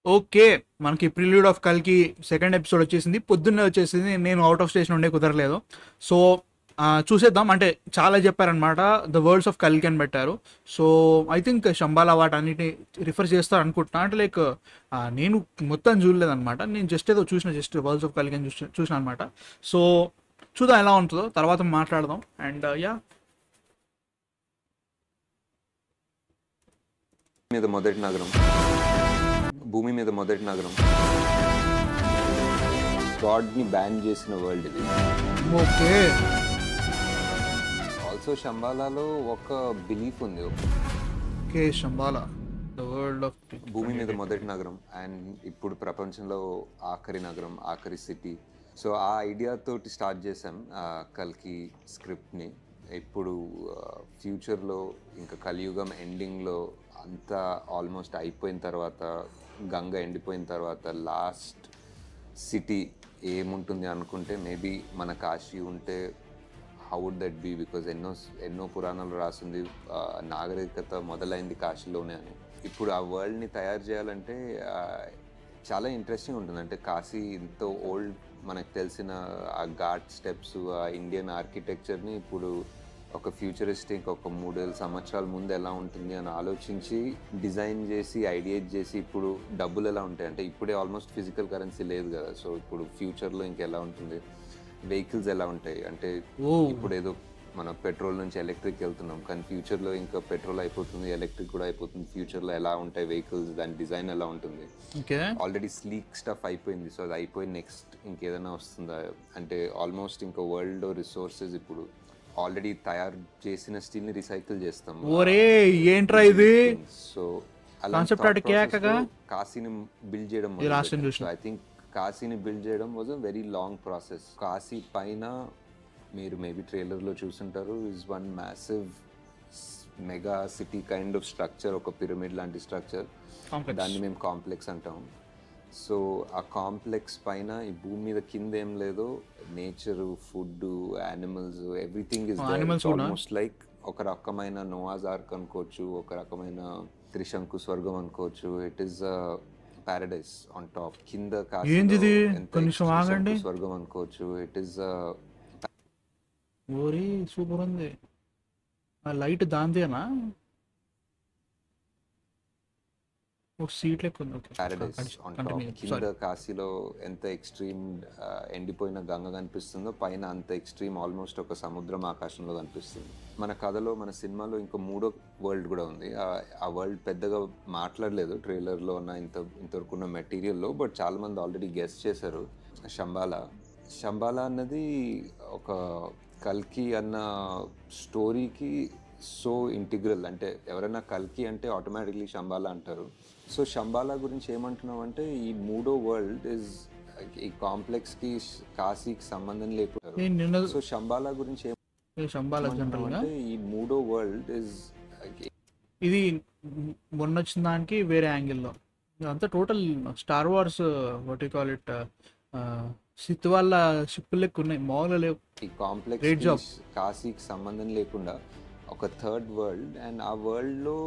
Okay మనకి prelude of కల్కి second episode వచ్చేసింది పొద్దున్నే వచ్చేసింది నేను అవుట్ ఆఫ్ స్టేషన్ ఉండే కుదరలేదు సో ఆ, చూసేద్దాం అంటే చాలా చెప్పారనమాట ద వర్డ్స్ ఆఫ్ కల్కి అని పెట్టారు సో ఐ థింక్ శంబాలా వాటన్నిటిని రిఫర్ చేస్తారు అనుకుంటున్నా అంటే లైక్ నేను మొత్తం చూడలేదన్నమాట నేను జస్ట్ ఏదో చూసిన జస్ట్ వర్డ్స్ ఆఫ్ కల్కి అని చూసిన చూసిన అనమాట సో చూద్దాం ఎలా ఉంటుందో తర్వాత మాట్లాడదాం అండ్ యా మీద మొదటి నగరం భూమి మీద మొదటి నగరం గాడ్ని బ్యాన్ చేసిన వరల్డ్ ఇది ఓకే ఆల్సో శంబాలాలో ఒక బిలీఫ్ ఉంది okay Shambhala the world of భూమి మీద మొదటి నగరం అండ్ ఇప్పుడు ప్రపంచంలో ఆఖరి నగరం ఆఖరి సిటీ సో ఆ ఐడియా తోటి స్టార్ట్ చేసాం ఆ కల్కి స్క్రిప్ట్ని ఇప్పుడు ఫ్యూచర్లో ఇంకా కలియుగం ఎండింగ్లో అంతా ఆల్మోస్ట్ అయిపోయిన తర్వాత గంగ ఎండిపోయిన తర్వాత లాస్ట్ సిటీ ఏముంటుంది అనుకుంటే మేబీ మన కాశీ ఉంటే how would that be because ఎన్నో ఎన్నో పురాణాలు రాసింది ఆ, నాగరికత మొదలైంది కాశీలోనే అని ఇప్పుడు ఆ వరల్డ్ని తయారు చేయాలంటే ఆ, చాలా ఇంట్రెస్టింగ్ ఉంటుంది అంటే కాశీ ఎంతో ఓల్డ్ మనకు తెలిసిన ఆ ఘాట్ స్టెప్స్ ఆ ఇండియన్ ఆర్కిటెక్చర్ని ఇప్పుడు ఒక ఫ్యూచరిస్టిక్ ఒక మూడేళ్ళ సంవత్సరాల ముందు ఎలా ఉంటుంది అని ఆలోచించి డిజైన్ చేసి ఐడియేట్ చేసి ఇప్పుడు డబ్బులు ఎలా ఉంటాయి అంటే ఇప్పుడే ఆల్మోస్ట్ ఫిజికల్ కరెన్సీ లేదు కదా సో ఇప్పుడు ఫ్యూచర్లో ఇంకెలా ఉంటుంది వెహికల్స్ ఎలా ఉంటాయి అంటే ఓ ఇప్పుడు ఏదో మన పెట్రోల్ నుంచి ఎలక్ట్రిక్ వెళ్తున్నాం కానీ ఫ్యూచర్లో ఇంకా పెట్రోల్ అయిపోతుంది ఎలక్ట్రిక్ కూడా అయిపోతుంది ఫ్యూచర్లో ఎలా ఉంటాయి వెహికల్స్ దాని డిజైన్ ఎలా ఉంటుంది ఓకే ఆల్రెడీ స్లీక్ స్టఫ్ అయిపోయింది సో అది అయిపోయి నెక్స్ట్ ఇంకేదైనా వస్తుందా అంటే ఆల్మోస్ట్ ఇంకా వరల్డ్ రిసోర్సెస్ ఇప్పుడు ఆల్రెడీ తయారు చేసిన స్టీల్ని రీసైకిల్ చేస్తాం ఓరే ఏంట్రా ఇది సో Concept art కేకగా? కాశీని బిల్డ్ చేయడం ఇది last time చూసిన. ఐ థింక్ కాశీని బిల్డ్ చేయడం was a very long process Kashi పైన మీరు మేబీ ట్రైలర్లో చూసుంటారు is one massive mega city kind of structure ఒక పిరమిడ్ లాంటి స్ట్రక్చర్ కాంప్లెక్స్ దాన్ని మేము కాంప్లెక్స్ అంటాం సో ఆ కాంప్లెక్స్ పైన ఈ భూమి మీద కింద ఏం లేదో nature food animals everything is Oh, animals కూడా? ఆల్మోస్ట్ లైక్ ఒక రకమైన నోవాజ్ ఆర్క్ అనుకోవచ్చు ఒక రకమైన త్రిశంకు స్వర్గం అనుకోవచ్చు it is paradise on top కింద కాశీలో ఏందిది? ఎంత కొంచెం త్రిశంకు ఆగండి. స్వర్గం అనుకోవచ్చు ఇట్ ఈస్ ఓరే సూపర్ ఉంది ఆ లైట్ దాందేనా ఒక సీట్ లెక్క ఉంది okay paradise on top continue కింద కాశీలో ఎంత ఎక్స్ట్రీమ్ ఎండిపోయిన గంగ కనిపిస్తుందో పైన అంత ఎక్స్ట్రీమ్ ఆల్మోస్ట్ ఒక సముద్రం ఆకాశంలో కనిపిస్తుంది మన కథలో మన సినిమాలో ఇంకో మూడో వరల్డ్ కూడా ఉంది ఆ- ఆ వరల్డ్ పెద్దగా మాట్లాడలేదు ట్రైలర్లో ఉన్న ఇంత ఇంతవరకు ఉన్న మెటీరియల్లో బట్ చాలా మంది ఆల్రెడీ గెస్ట్ చేశారు శంబాలా శంబాలా అన్నది ఒక కల్కి అన్న స్టోరీకి సో ఇంటిగ్రల్ అంటే ఎవరైనా కల్కి అంటే ఆటోమేటిక్లీ శంబాలా అంటారు సో శంబాలా గురించి ఏమంటున్నాం అంటే ఈ మూడో వరల్డ్ ఇస్ ఈ కాంప్లెక్స్ కి కాశీకి సంబంధం లేకుండా నేను నిన్న సో శంబాలా గురించి శంబాల జనరల్ గా ఏమంటున్నాం అంటే ఈ మూడో వరల్డ్ ఇస్ ఇది మొన్న వచ్చిన దానికి వేరే యాంగిల్లో అంతా total star wars what call it Sith వాళ్ళ షిప్ లెక్క ఉన్నాయి మామూలుగా లేవు ఈ కాంప్లెక్స్ Great job. కాశీకి సంబంధం లేకుండా ఒక థర్డ్ వరల్డ్ అండ్ ఆ వరల్డ్లో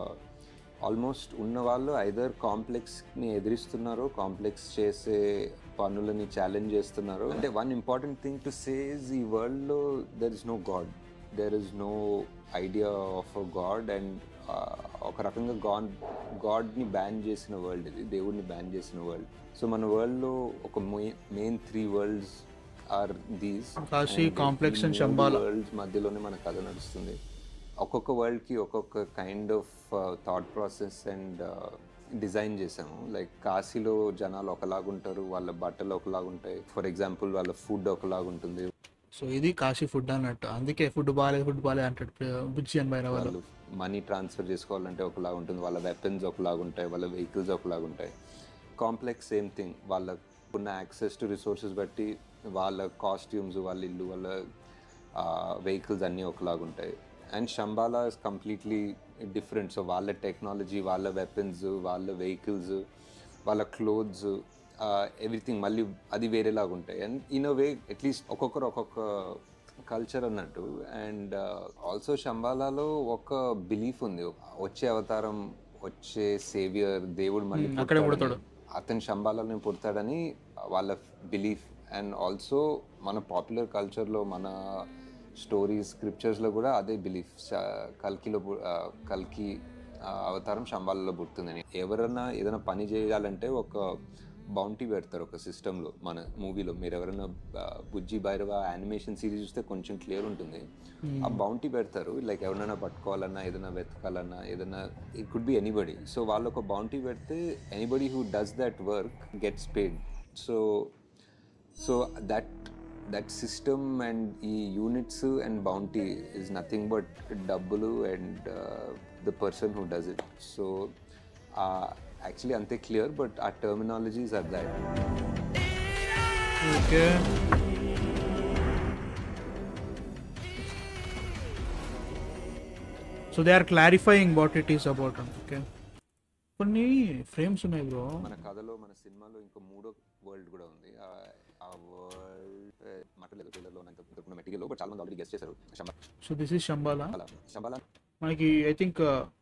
ఆల్మోస్ట్ ఉన్న వాళ్ళు ఐదర్ కాంప్లెక్స్ని ఎదిరిస్తున్నారో కాంప్లెక్స్ చేసే పనులని ఛాలెంజ్ చేస్తున్నారు అంటే one important thing to says ఈ వరల్డ్లో there is no God there is no idea of a God and ఒక రకంగా గాడ్ గాడ్ని బ్యాన్ చేసిన వరల్డ్ ఇది దేవుడిని బ్యాన్ చేసిన వరల్డ్ సో మన వరల్డ్లో ఒక main three worlds are these Kashi, complex and Shambhala. Worlds మధ్యలోనే మన కథ నడుస్తుంది ఒక్కొక్క వరల్డ్కి ఒక్కొక్క kind of thought process and design చేసాము లైక్ కాశీలో జనాలు ఒకలాగుంటారు వాళ్ళ బట్టలు ఒకలాగుంటాయి ఫర్ ఎగ్జాంపుల్ వాళ్ళ ఫుడ్ ఒకలాగుంటుంది సో ఇది కాశీ ఫుడ్ అన్నట్టు అందుకే ఫుడ్ బాగాలేదు ఫుడ్ బాగాలేదు అంటాడు బుజ్జి అని పైన వాళ్ళు వాళ్ళు మనీ ట్రాన్స్ఫర్ చేసుకోవాలంటే ఒకలాగా ఉంటుంది వాళ్ళ వెపన్స్ ఒకలాగా ఉంటాయి వాళ్ళ వెహికల్స్ ఒకలాగా ఉంటాయి కాంప్లెక్స్ సేమ్ థింగ్ వాళ్ళకున్న యాక్సెస్ టు రిసోర్సెస్ బట్టి వాళ్ళ కాస్ట్యూమ్స్ వాళ్ళ ఇల్లు వాళ్ళ వెహికల్స్ అన్నీ ఒకలాగా ఉంటాయి and Shambhala is completely different so వాళ్ళ టెక్నాలజీ వాళ్ళ వెపన్స్ వాళ్ళ వెహికల్స్ వాళ్ళ క్లోత్స్ ఎవ్రీథింగ్ మళ్ళీ అది వేరేలాగా ఉంటాయి and in a way at least ఒక్కొక్కరు ఒక్కొక్క కల్చర్ అన్నట్టు అండ్ ఆల్సో శంబాలాలో ఒక బిలీఫ్ ఉంది వచ్చే అవతారం వచ్చే సేవియర్ దేవుడు మళ్ళీ Hmm, అక్కడే పుడతాడని, అతను శంబాలని పుడతాడని వాళ్ళ బిలీఫ్ అండ్ ఆల్సో మన పాపులర్ కల్చర్లో మన స్టోరీస్ స్క్రిప్చర్స్లో కూడా అదే బిలీఫ్ కల్కిలో పు- ఆ, కల్కి ఆ, అవతారం శంబాలలో పుడుతుందని ఎవరైనా ఏదైనా పని చేయాలంటే ఒక బౌంటీ పెడతారు ఒక సిస్టంలో మన మూవీలో మీరు ఎవరైనా ఆ, బుజ్జి భైరవ యానిమేషన్ సిరీస్ చూస్తే కొంచెం క్లియర్ ఉంటుంది ఆ బౌంటీ పెడతారు లైక్ ఎవరైనా పట్టుకోవాలన్నా ఏదైనా వెతకాలన్నా ఏదైనా it could be anybody so వాళ్ళు ఒక బౌంటీ పెడితే anybody who does that work gets paid so so that that system and ఈ units and bounty is nothing but డబ్బులు and the person who does it so actually అంతే clear but ఆ terminologies are that okay so they are clarifying what it is about okay కొన్ని frames ఉన్నాయి bro మన కథలో మన సినిమాలో ఇంకో మూడో వరల్డ్ కూడా ఉంది ఆ- ఆ వరల్డ్ మాట్లాడలేదు ట్రైలర్లో నాకు ఇంతకుముందు మెటీరియల్ బట్ చాలా మంది ఆల్రెడీ గెస్ట్ చేశారు so this is Shambhala Shambhala Shambhala మనకి ఐ థింక్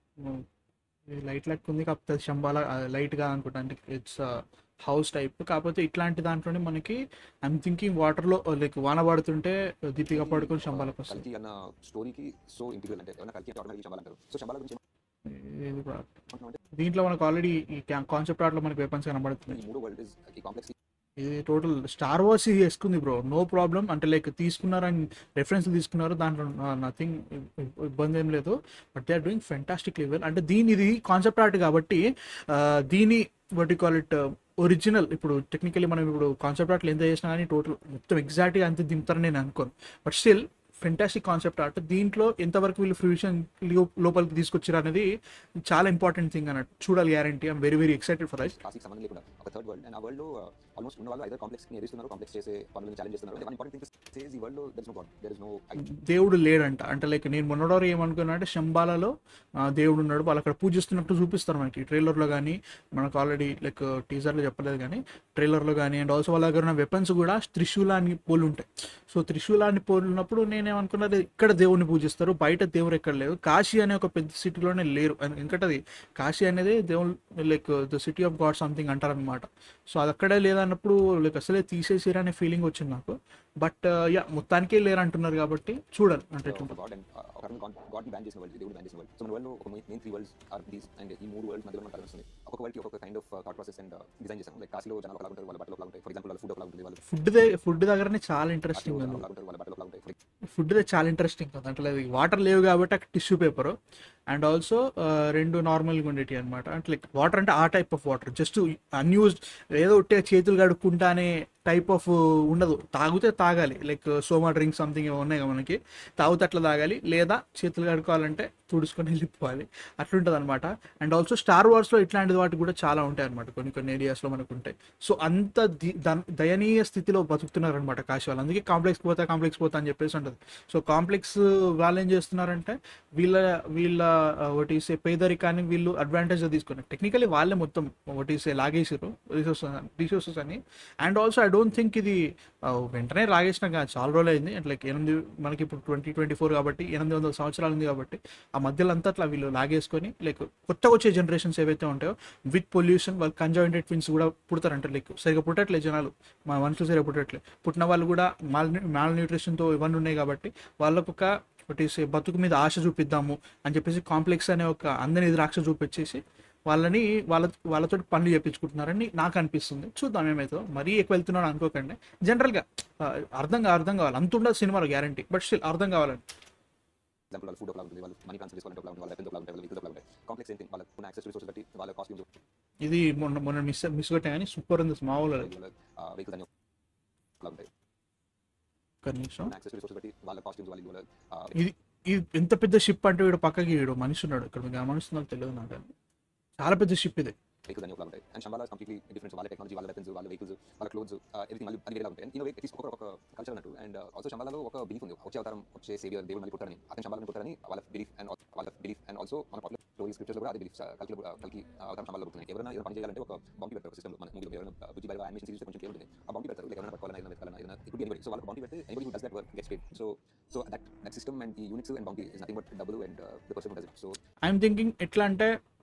లైట్ లెక్క ఉంది కాకపోతే అది శంబాలా లైట్ గా అనుకుంటా అంటే ఇట్స్ హౌస్ టైప్ కాకపోతే ఇట్లాంటి దాంట్లోనే మనకి ఐఎమ్ థింకింగ్ వాటర్ లో లైక్ వాన పడుతుంటే దీపిక పడుకొని శంబాలకు వస్తుంది కల్కి అన్న స్టోరీకి సో ఇంటిగ్రల్ అంటే ఏమైనా కల్కి ఆటోమేటిక్ శంబాల అంటారు సో శంబాల గురించి ఇది కూడా. ఏమంటున్నామంటే దీంట్లో మనకు ఆల్రెడీ ఈ కాన్సెప్ట్ ఆర్ట్ లో మనకి వెపన్స్ కనబడుతున్నాయి ఈ మూడో వరల్డ్ ఇస్ ఈ కాంప్లెక్స్ ఇది టోటల్ స్టార్ వార్స్ ఇది వేసుకుంది బ్రో నో ప్రాబ్లం అంటే లైక్ తీసుకున్నారని రెఫరెన్స్ తీసుకున్నారు దాంట్లో నథింగ్ ఇబ్బంది ఏం లేదు but they are doing fantastic level అంటే దీని ఇది కాన్సెప్ట్ ఆర్ట్ కాబట్టి ఆ, దీని వాట్ కాల్ ఇట్ ఒరిజినల్ ఇప్పుడు టెక్నికలీ మనం ఇప్పుడు కాన్సెప్ట్ ఆర్ట్లు ఎంత చేసినా కానీ టోటల్ మొత్తం ఎగ్జాక్ట్గా అంతే దింపుతారని నేను అనుకోను but still fantastic concept art దీంట్లో ఎంతవరకు వీళ్ళు ఫ్యూషన్ లోపలికి తీసుకొచ్చారు అనేది చాలా ఇంపార్టెంట్ థింగ్ అన్నట్టు చూడాలి guarantee I'm very very excited for that classic సంబంధం లేకుండా ఒక థర్డ్ వరల్డ్ అండ్ ఆ వరల్డ్ లో ఆల్మోస్ట్ ఉన్న వాళ్ళు ఐదర్ కాంప్లెక్స్ ని ఎదుస్తున్నారు కాంప్లెక్స్ చేసే పనులను ఛాలెంజ్ చేస్తున్నారు వన్ ఇంపార్టెంట్ థింగ్ సేస్ ఈ వరల్డ్ లో there is no God there is no దేవుడు లేడంట అంటే లైక్ నేను మొన్నడోరు ఏమనుకున్నా అంటే శంబాలలో ఆ, దేవుడు ఉన్నాడు వాళ్ళు అక్కడ పూజిస్తున్నట్టు చూపిస్తారు మనకి ట్రైలర్లో కానీ మనకు ఆల్రెడీ లైక్ టీజర్లో చెప్పలేదు కానీ ట్రైలర్లో కానీ అండ్ ఆల్సో వాళ్ళ దగ్గర ఉన్న వెపన్స్ కూడా త్రిశూలాన్ని పోలి ఉంటాయి సో త్రిశూలాన్ని పోలినప్పుడు నేనేమనుకున్నది ఇక్కడ దేవుడిని పూజిస్తారు బయట దేవుడు ఎక్కడ లేరు కాశీ అనే ఒక పెద్ద సిటీలోనే లేరు ఎందుకంటే కాశీ అనేది దేవుడు like the city of God something అంటారనమాట సో అది అక్కడే లేదన్నప్పుడు లైక్ అసలే తీసేసిరు అనే ఫీలింగ్ వచ్చింది నాకు బట్ యా మొత్తానికే లేరు అంటున్నారు కాబట్టి చూడాలి అంటే ఎట్లా గాడ్ అండ్ ఒక గాడ్ ని బ్యాన్ చేసిన వరల్డ్ దేవుడు బ్యాన్ చేసిన వరల్డ్ సో మన వరల్డ్ ఒక main three worlds are these and ఈ మూడు వరల్డ్స్ మధ్యలో మనకు కనిపిస్తుంది ఒక్కొక్క వరల్డ్ ఒక్కొక్క kind of thought process and design చేసాం లైక్ కాశీలో జనాలు ఒకలా ఉంటారు వాళ్ళ బట్టలు ఒకలా ఉంటాయి ఫర్ ఎగ్జాంపుల్ వాళ్ళ ఫుడ్ ఒకలా ఉంటుంది వాళ్ళ ఫుడ్ ఫుడ్ దగ్గరనే చాలా ఇంట్రెస్టింగ్ ఉంది ఒకలా ఉంటారు వాళ్ళ బట్టలు ఒకలా ఉంటాయి ఫుడ్ చాలా ఇంట్రెస్టింగ్ కదా అంటే వాటర్ లేవు కాబట్టి అక్కడ టిష్యూ పేపర్ అండ్ ఆల్సో రెండు నార్మల్గా ఉండేటి అనమాట అంటే లైక్ వాటర్ అంటే ఆ type of water just unused ఏదో ఉట్టే చేతులు కడుక్కుంటా అనే టైప్ ఆఫ్ ఉండదు తాగితే తాగాలి లైక్ సోమా డ్రింక్ సంథింగ్ ఉన్నాయి కదా మనకి తాగితే అట్లా తాగాలి లేదా చేతులు కడుక్కోవాలంటే తుడుచుకొని వెళ్ళిపోవాలి అట్లుంటుంది అనమాట అండ్ ఆల్సో స్టార్ వార్స్లో ఇట్లాంటి వాటి కూడా చాలా ఉంటాయి అనమాట కొన్ని కొన్ని ఏరియాస్లో మనకు ఉంటాయి సో అంత ది- దన్- దయనీయ స్థితిలో బతుకుతున్నారు అనమాట కాశీ వాళ్ళు అందుకే కాంప్లెక్స్ పోతా కాంప్లెక్స్ పోతా అని చెప్పేసి ఉంటుంది సో కాంప్లెక్స్ వాళ్ళు ఏం చేస్తున్నారంటే వీళ్ళ వీళ్ళ ఒకటి సే పేదరికాన్ని వీళ్ళు అడ్వాంటేజ్ తీసుకున్నారు టెక్నికలీ వాళ్ళే మొత్తం ఒకటి సే లాగేసారు రిసోర్సెస్ రిసోర్సెస్ అని and also I don't think ఇది ఆ, వెంటనే లాగేసిన కాదు, చాలా రోజులు అయింది అంటే లైక్ ఎనిమిది మనకి ఇప్పుడు ట్వంటీ ట్వంటీ ఫోర్ కాబట్టి ఎనిమిది వందల సంవత్సరాలు ఉంది కాబట్టి ఆ మధ్యలో అంతా అట్లా వీళ్ళు లాగేసుకొని లైక్ కొత్తగా వచ్చే జనరేషన్స్ ఏవైతే ఉంటాయో విత్ పొల్యూషన్ వాళ్ళు కంజాయింటెడ్ ట్విన్స్ కూడా పుడతారంట లైక్ సరిగా పుట్టట్లేదు జనాలు మా మనుషులు సరిగా పుట్టట్లేదు పుట్టిన వాళ్ళు కూడా మాల్ మాల్ న్యూట్రిషన్తో ఇవన్నీ ఉన్నాయి కాబట్టి వాళ్ళకు ఒక ఒకటి సే- బతుకు మీద ఆశ చూపిద్దాము అని చెప్పేసి కాంప్లెక్స్ అనే ఒక అందని ద్రాక్ష చూపించేసి వాళ్ళని వాళ్ళ వాళ్ళతో పనులు చేయించుకుంటున్నారని నాకు అనిపిస్తుంది చూద్దాం ఏమైతుందో మరీ ఎక్కువ వెళ్తున్నాడు అనుకోకండి జనరల్గా అర్థం కా- అర్థం కావాలి అంత ఉండదు సినిమాలో గ్యారంటీ బట్ స్టిల్ అర్థం కావాలండి ఎగ్జాంపుల్ వాళ్ళ ఫుడ్ ఒకలా ఉంటుంది వాళ్ళు మనీ ట్రాన్స్ఫర్ చేసుకోవాలంటే ఒకలా ఉంటుంది వాళ్ళ వెపన్స్ ఒకలా ఉంటాయి వాళ్ళ వెహికల్స్ ఒకలా ఉంటాయి కాంప్లెక్స్ ఏంటి వాళ్ళ ఉన్న యాక్సెస్ రిసోర్సెస్ బట్టి వాళ్ళ కాస్ట్యూమ్స్ ఇది మొన్న మొన్న మిస్ మిస్ కొట్టాం కానీ సూపర్ ఉంది మామూలు వాళ్ళ వెహికల్స్ అన్ని ఒకలా ఉంటాయి ఒక్క నిమిషం యాక్సెస్ రిసోర్సెస్ బట్టి వాళ్ళ కాస్ట్యూమ్స్ వాళ్ళ వాళ్ళ ఆ, ఇది ఇది ఎంత పెద్ద షిప్ అంటే వీడు పక్కకి వీడు మనిషి ఉన్నాడు ఇక్కడ మీకు గమనిస్తుందో తెలియదు నాకు చాలా పెద్ద షిప్ ఇది వెహికల్స్ అన్ని ఒకలా ఉంటాయి అండ్ శంబాలా కంప్లీట్లీ డిఫరెంట్ వాళ్ళ టెక్నాలజీ వాళ్ళ వెపన్స్ వాళ్ళ వెహికల్స్ వాళ్ళ క్లోత్స్ ఎవ్రీథింగ్ మళ్ళీ అన్ని వేరేలా ఉంటాయి ఇన్ వే ఇట్ ఒక ఒక కల్చర్ అన్నట్టు అండ్ ఆల్సో శంబాలలో ఒక బిలీఫ్ ఉంది వచ్చే అవతారం వచ్చే సేవియర్ దేవుడు మళ్ళీ పుట్టారని అతను శంబాలను పుట్టారని వాళ్ళ బిలీఫ్ అండ్ వాళ్ళ బిలీఫ్ అండ్ ఆల్సో మన పాపులర్ స్టోరీ స్క్రిప్చర్స్ కూడా అదే బిలీఫ్ కలికి కలికి అవతారం శంబాలలో పుట్టింది ఎవరైనా ఏదైనా పని చేయాలంటే ఒక బౌంటీ పెడతారు సిస్టమ్ మన మూవీలో ఎవరైనా బుజ్జి బయట యానిమేషన్ సీరీస్ కొంచెం ఉంటుంది ఆ బౌంటీ పెడతారు ఎవరైనా పట్టుకోవాలన్నా ఏదైనా వెతకాలన్నా ఏదైనా ఇట్ ఎనిబడి సో వాళ్ళకి బౌంటీ పెడితే anybody who does that work gets paid so so that that system and ఈ units and bounty is nothing but double and the person does it so I'm thinking ఎట్లా అంటే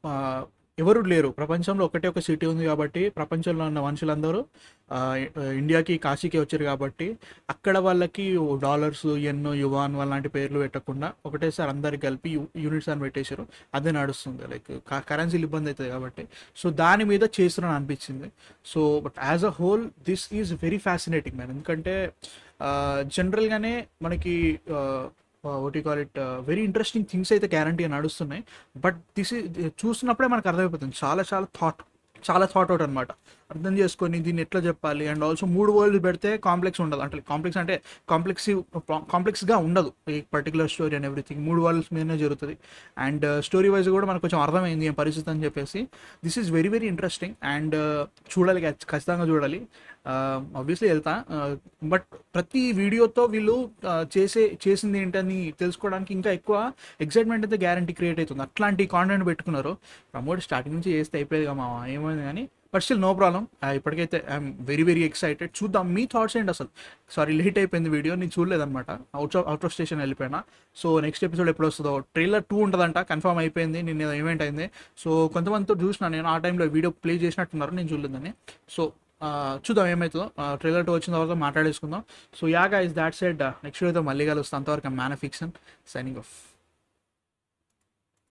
ఎవరు లేరు ప్రపంచంలో ఒకటే ఒక సిటీ ఉంది కాబట్టి ప్రపంచంలో ఉన్న మనుషులందరూ ఆ, ఇండియాకి కాశీకి వచ్చారు కాబట్టి అక్కడ వాళ్ళకి డాలర్స్ ఎన్నో యువాన్ అలాంటి పేర్లు పెట్టకుండా ఒకటేసారి అందరికి కలిపి యు- యూనిట్స్ అని పెట్టేశారు అదే నడుస్తుంది లైక్ కరెన్సీలు ఇబ్బంది అవుతుంది కాబట్టి సో దాని మీద చేస్తున్నాను అనిపించింది so but as a whole this is very fascinating man ఎందుకంటే జనరల్గానే మనకి OT call it very interesting things అయితే గ్యారంటీ నడుస్తున్నాయి బట్ దిస్ చూసినప్పుడే మనకు అర్థమైపోతుంది చాలా చాలా థాట్ చాలా థాట్ అవుట్ అనమాట అర్థం చేసుకొని దీన్ని ఎట్లా చెప్పాలి అండ్ ఆల్సో మూడు వరల్డ్ పెడితే కాంప్లెక్స్ ఉండదు అంటే కాంప్లెక్స్ అంటే కాంప్లెక్స్ కాంప్లెక్స్గా ఉండదు ఈ పర్టికులర్ స్టోరీ అండ్ ఎవ్రీథింగ్ మూడు వరల్డ్స్ మీదనే జరుగుతుంది అండ్ స్టోరీ వైజ్ కూడా మనకు కొంచెం అర్థమైంది ఏం పరిస్థితి అని చెప్పేసి this is very very interesting and చూడాలి ఖచ్- ఖచ్చితంగా చూడాలి ఆబ్వియస్లీ వెళ్తా బట్ ప్రతి వీడియోతో వీళ్ళు uh, చేసే చేసింది ఏంటని తెలుసుకోవడానికి ఇంకా ఎక్కువ ఎక్సైట్మెంట్ అయితే గ్యారంటీ క్రియేట్ అవుతుంది అట్లాంటి కాంటెంట్ పెట్టుకున్నారు ప్రమోట్ స్టార్టింగ్ నుంచి చేస్తే అయిపోయేది కదా మామ ఏమైంది కానీ బట్ స్టిల్ నో ప్రాబ్లం ఇప్పటికైతే ఐఎమ్ వెరీ వెరీ ఎక్సైటెడ్ చూద్దాం మీ థాట్స్ ఏంటి అసలు సారీ లేట్ అయిపోయింది వీడియో నేను చూడలేదన్నమాట out of out of station వెళ్ళిపోయినా సో నెక్స్ట్ ఎపిసోడ్ ఎప్పుడు వస్తుందో ట్రైలర్ టూ ఉంటుందంట కన్ఫర్మ్ అయిపోయింది నిన్న ఈవెంట్ అయింది సో కొంతమందితో చూసిన నేను ఆ టైంలో వీడియో ప్లే చేసినట్టున్నారు నేను చూడలేదని సో ఆ, చూద్దాం ఏమవుతుందో ట్రైలర్ టూ వచ్చిన తర్వాత మాట్లాడేసుకుందాం so yeah guys that side next వీడియోతో మళ్ళీ కలుస్తాం అంతవరకు మ్యాన్ ఫిక్షన్ సైనింగ్ ఆఫ్